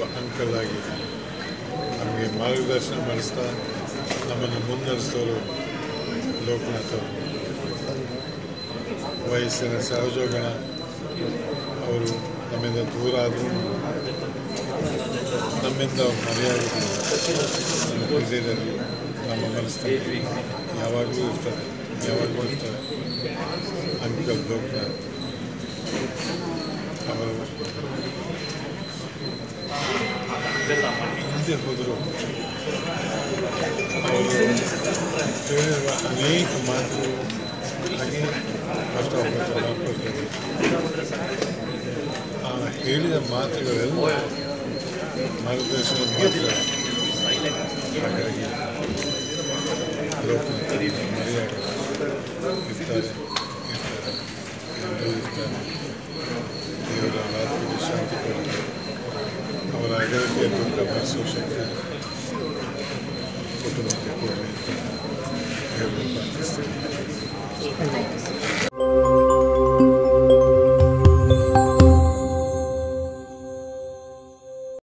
uncle ಆಗಿ ನಮಗೆ ಮಾರ್ಗದರ್ಶನ ಮಾಡಿಸ್ತಾ ನಮ್ಮನ್ನು ಮುನ್ನಡೆಸೋರು ಲೋಕನಾಥ್ ಅವರು ವಯಸ್ಸಿನ ಸಹಜೋಗಣ ಅವರು ನಮ್ಮಿಂದ ದೂರ ಆದರೂ ನಮ್ಮಿಂದ ಅವ್ರ ಮರ್ಯಾದೆ ನಮ್ಮ ಹೃದಯದಲ್ಲಿ ನಮ್ಮ ಮನಸ್ಸಿನಲ್ಲಿ ಯಾವಾಗಲೂ ಇರ್ತದೆ ಯಾವಾಗಲೂ ಇರ್ತದೆ ಅಂಕಲ್ ಲೋಕನಾಥ್ ಅವರು ಹಿಂದೆ ಹೋದರು ಅವರು ಹೇಳಿರುವ ಅನೇಕ ಮಾತುಗಳು ಹಾಗೆ ಕಷ್ಟ ಹೋಗ್ತಾರೆ ಆ ಹೇಳಿದ ಮಾತುಗಳೆಲ್ಲ ಮಾರ್ಗದರ್ಶನ ಮಾತುಗಳು ಹಾಗಾಗಿ ಲೋಕದಲ್ಲಿ ಮರೆಯಾಗ ಇರ್ತಾರೆ ಇರ್ತಾರೆ ಎಲ್ಲರೂ ಇರ್ತಾರೆ ದೇವರ ಆತ್ಮಕ್ಕೆ ಶಾಂತಿ ಕೊಡಲಿ ಅವರ ಅಗತ್ಯ ದುಃಖ ಭರಿಸುವ ಶಕ್ತಿ ಕುಟುಂಬಕ್ಕೆ ಕೊಡಲಿ ಅಂತ ಹೇಳಲು ಪ್ರಾರ್ಥಿಸ್ತೇನೆ